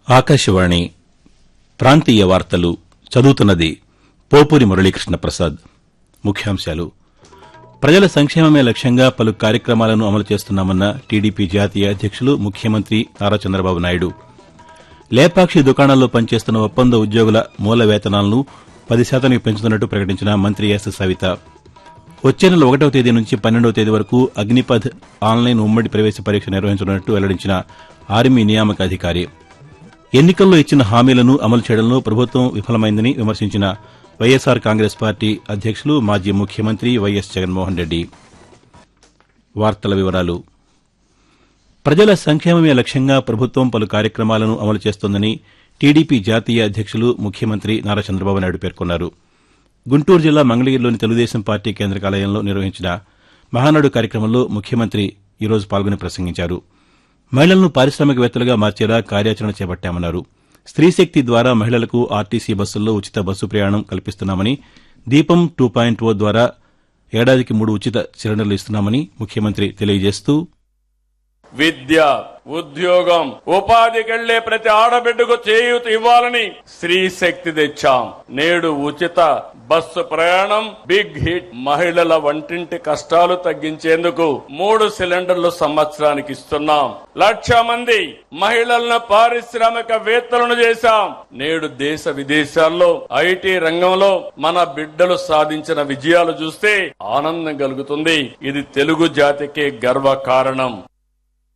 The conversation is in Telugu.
ఆకాశవాణి ప్రాంతీయ వార్తలు చదువుతున్నది పోపూరి మురళీకృష్ణ ప్రసాద్ ముఖ్యాంశాలు ప్రజల సంక్షేమమే లక్ష్యంగా పలు కార్యక్రమాలను అమలు చేస్తున్నామన్న టీడీపీ జాతీయ అధ్యక్షులు ముఖ్యమంత్రి నారా చంద్రబాబు నాయుడు లేపాక్షి దుకాణాల్లో పనిచేస్తున్న ఒప్పంద ఉద్యోగుల మూల వేతనాలను పది శాతానికి పెంచుతున్నట్టు ప్రకటించిన మంత్రి ఎస్ సవిత వచ్చే నెల ఒకటవ తేదీ నుంచి పన్నెండవ తేదీ వరకు అగ్నిపథ్ ఆన్లైన్ ఉమ్మడి ప్రవేశ పరీక్ష నిర్వహించనున్నట్టు వెల్లడించిన ఆర్మీ నియామక అధికారి ఎన్నికల్లో ఇచ్చిన హామీలను అమలు చేయడంలో ప్రభుత్వం విఫలమైందని విమర్శించిన వైఎస్సార్ కాంగ్రెస్ పార్టీ అధ్యక్షులు మాజీ ముఖ్యమంత్రి వైఎస్ జగన్మోహన్ రెడ్డి వార్తల వివరాలు ప్రజల సంక్షేమమే లక్ష్యంగా ప్రభుత్వం పలు కార్యక్రమాలను అమలు చేస్తోందని టీడీపీ జాతీయ అధ్యక్షులు ముఖ్యమంత్రి నారా చంద్రబాబు నాయుడు పేర్కొన్నారు గుంటూరు జిల్లా మంగళగిరిలోని తెలుగుదేశం పార్టీ కేంద్ర కార్యాలయంలో నిర్వహించిన మహానాడు కార్యక్రమంలో ముఖ్యమంత్రి ఈరోజు పాల్గొని ప్రసంగించారు మహిళలను పారిశ్రామికవేత్తలుగా మార్చేలా కార్యాచరణ చేపట్టామన్నారు స్త్రీశక్తి ద్వారా మహిళలకు ఆర్టీసీ బస్సుల్లో ఉచిత బస్సు ప్రయాణం కల్పిస్తున్నామని దీపం టూ పాయింట్ ఓ ద్వారా ఏడాదికి మూడు ఉచిత సిలిండర్లు ఇస్తున్నామని ముఖ్యమంత్రి తెలియజేస్తూ విద్య ఉద్యోగం ఉపాధికెళ్లే ప్రతి ఆడబిడ్డకు చేయూత ఇవ్వాలని స్త్రీ శక్తి తెచ్చాం నేడు ఉచిత బస్సు ప్రయాణం బిగ్ హిట్ మహిళల వంటింటి కష్టాలు తగ్గించేందుకు మూడు సిలిండర్లు సంవత్సరానికి ఇస్తున్నాం లక్ష మంది మహిళలను పారిశ్రామిక వేత్తలను చేశాం నేడు దేశ విదేశాల్లో ఐటీ రంగంలో మన బిడ్డలు సాధించిన విజయాలు చూస్తే ఆనందం కలుగుతుంది ఇది తెలుగు జాతికే గర్వ కారణం